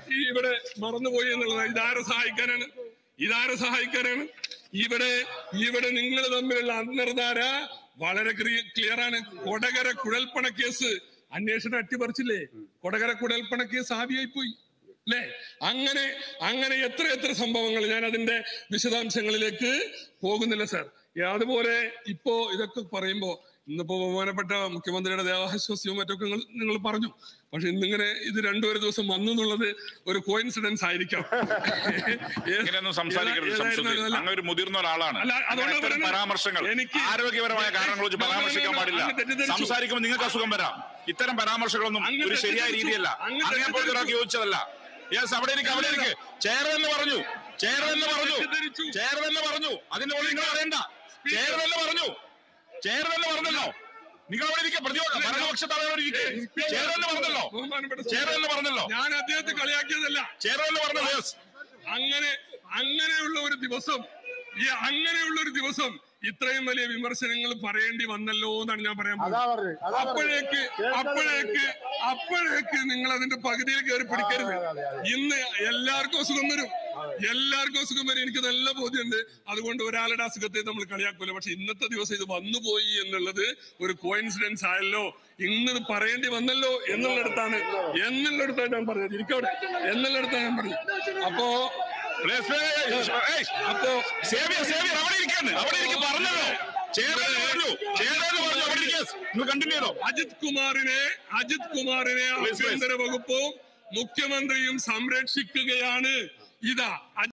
ഈ ഇവിടെ മറന്നുപോയി എന്നുള്ളതാണ് ഇതാരെ സഹായിക്കാനാണ് ഇതാരെ സഹായിക്കാനാണ് ഇവിടെ ഇവിടെ നിങ്ങൾ തമ്മിലുള്ള അന്തർധാര വളരെ ക്ലിയർ ആണ് കൊടകര കുഴൽപ്പണ കേസ് അന്വേഷണം അട്ടിപ്പറിച്ചില്ലേ കൊടകര കുഴൽപ്പണ കേസ് ആവിയായി പോയി അല്ലേ അങ്ങനെ അങ്ങനെ എത്ര എത്ര സംഭവങ്ങൾ ഞാൻ അതിന്റെ വിശദാംശങ്ങളിലേക്ക് പോകുന്നില്ല സാർ അതുപോലെ ഇപ്പോ ഇതൊക്കെ പറയുമ്പോ ഇന്നിപ്പോ ബഹുമാനപ്പെട്ട മുഖ്യമന്ത്രിയുടെ ദേഹാശ്വാസ്യവും മറ്റൊക്കെ നിങ്ങൾ നിങ്ങൾ പറഞ്ഞു പക്ഷെ ഇന്നിങ്ങനെ ഇത് രണ്ടു ഒരു ദിവസം വന്നു എന്നുള്ളത് ഒരു കോയിൻസിഡൻസ് ആയിരിക്കാം ഇങ്ങനെയൊന്നും സംസാരിക്കരുത് ഏതായിരുന്നാലും സംസദിൽ അല്ല. അങ്ങ് ഒരു മുതിർന്ന ഒരാളാണ് അല്ല, അതുകൊണ്ടാ അങ്ങനെ ഇത്തരം പറയുന്നത്. പരാമർശങ്ങൾ എനിക്ക് ആരോഗ്യപരമായ കാരണങ്ങൾ വെച്ച് No, no, no, പരാമർശിക്കാൻ no, പാടില്ല അങ്ങ് തെറ്റിദ്ധരിച്ചു. സംസാരിക്കുമ്പോൾ നിങ്ങൾക്ക് അസുഖം വരാം ഇത്തരം പരാമർശങ്ങളൊന്നും അങ്ങ് ഒരു ശരിയായ തെറ്റിദ്ധരിച്ചു. രീതിയല്ല അങ്ങ് അങ്ങനെ പോലത്തെ ഒരാൾക്ക് യോജിച്ചതല്ല യെസ് അവിടെ ഇരിക്കും അവിടെ ഇരിക്കും ചേർന്നെന്ന് പറഞ്ഞു ചേർന്നെന്ന് പറഞ്ഞു തെറ്റിദ്ധരിച്ചു. ചേർന്നെന്ന് പറഞ്ഞു അതിന്റെ മുകളിൽ നിങ്ങൾ അറിയണ്ട ചേർന്നെന്ന് പറഞ്ഞു ചേർന്നെന്ന് പറഞ്ഞല്ലോ നിങ്ങൾ അവിടെ ഇരിക്കുക പ്രതിപക്ഷ ഭരണപക്ഷത്താണ് അവിടെ ഇരിക്കുക ചേർന്നെന്ന് പറഞ്ഞല്ലോ ബഹുമാനപ്പെട്ട ചേർന്നെന്ന് പറഞ്ഞല്ലോ ഞാൻ അദ്ദേഹത്തെ കളിയാക്കിയതല്ല ചേർന്നെന്ന് പറഞ്ഞല്ലോ യെസ് അങ്ങനെ അങ്ങനെയുള്ള ഒരു ദിവസം ഈ അങ്ങനെയുള്ള ഒരു ദിവസം ഇത്രയും വലിയ വിമർശനങ്ങൾ പറയേണ്ടി വന്നല്ലോ എന്നാണ് ഞാൻ പറയാൻ അതാ പോകുന്നത് പറഞ്ഞത് അതാ പറഞ്ഞത് അപ്പോഴേക്ക് അപ്പോഴേക്ക് അപ്പോഴേക്ക് നിങ്ങൾ അതിന്റെ പകുതിയിൽ കയറി പിടിക്കരുത് അതെ, അതെ, അതെ. ഇന്ന് എല്ലാവർക്കും അസുഖം വരും എല്ലാവർക്കും അസുഖം വരും എനിക്ക് നല്ല ബോധ്യമുണ്ട് അതുകൊണ്ട് ഒരാളുടെ അസുഖത്തെ നമ്മൾ കളിയാക്കൂല പക്ഷെ ഇന്നത്തെ ദിവസം ഇത് വന്നുപോയി എന്നുള്ളത് ഒരു കോയിൻസിഡൻസ് ആയല്ലോ ഇന്ന് ഇത് പറയേണ്ടി വന്നല്ലോ എന്നുള്ളിടത്താണ് എന്നുള്ളിടത്താണ് ഞാൻ പറഞ്ഞത് ഇരിക്കവിടെ എന്നുള്ളിടത്താണ് ഞാൻ പറഞ്ഞത് അപ്പോ Please, please, hey, അപ്പോ സേവിയർ സേവിയർ അവിടെ ഇരിക്കാണ് അവിടെ ഇരിക്കും പറഞ്ഞല്ലോ ചേർന്നെന്ന് പറഞ്ഞു ചേർന്നെന്ന് പറഞ്ഞു അവിടെ ഇരിക്കുക നിങ്ങൾ കണ്ടിന്യൂ ചെയ്തോ അജിത് കുമാറിനെ അജിത് കുമാറിനെ Please, please. ആഭ്യന്തര വകുപ്പും മുഖ്യമന്ത്രിയും സംരക്ഷിക്കുകയാണ് ഇതാ